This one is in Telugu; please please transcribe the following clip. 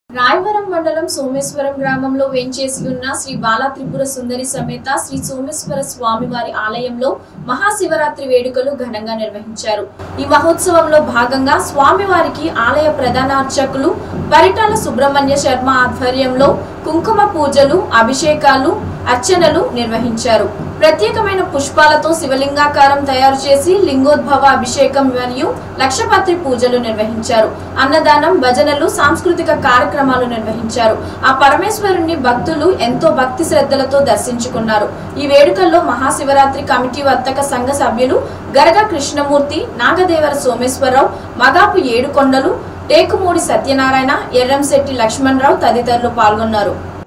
రాయవరం మండలం సోమేశ్వరం గ్రామంలో వేంచేసి ఉన్న శ్రీ బాలా త్రిపుర సుందరి సమేత శ్రీ సోమేశ్వర స్వామివారి ఆలయంలో మహాశివరాత్రి వేడుకలు ఘనంగా నిర్వహించారు ఈ మహోత్సవంలో భాగంగా స్వామివారికి ఆలయ ప్రధాన అర్చకులు పరిటాల సుబ్రహ్మణ్య శర్మ ఆధ్వర్యంలో కుంకుమ పూజలు అభిషేకాలు అర్చనలు నిర్వహించారు ప్రత్యేకమైన పుష్పాలతో శివలింగాకారం తయారు చేసి లింగోద్భవ అభిషేకం మరియు లక్షపత్రి పూజలు నిర్వహించారు అన్నదానం భజనలు సాంస్కృతిక కార్యక్రమాలు నిర్వహించారు ఆ పరమేశ్వరుని భక్తులు ఎంతో భక్తి శ్రద్ధలతో దర్శించుకున్నారు ఈ వేడుకల్లో మహాశివరాత్రి కమిటీ వర్తక సంఘ సభ్యులు గరగ కృష్ణమూర్తి నాగదేవర సోమేశ్వరరావు మగాపు ఏడుకొండలు టేకుమూడి సత్యనారాయణ ఎర్రంశెట్టి లక్ష్మణరావు తదితరులు పాల్గొన్నారు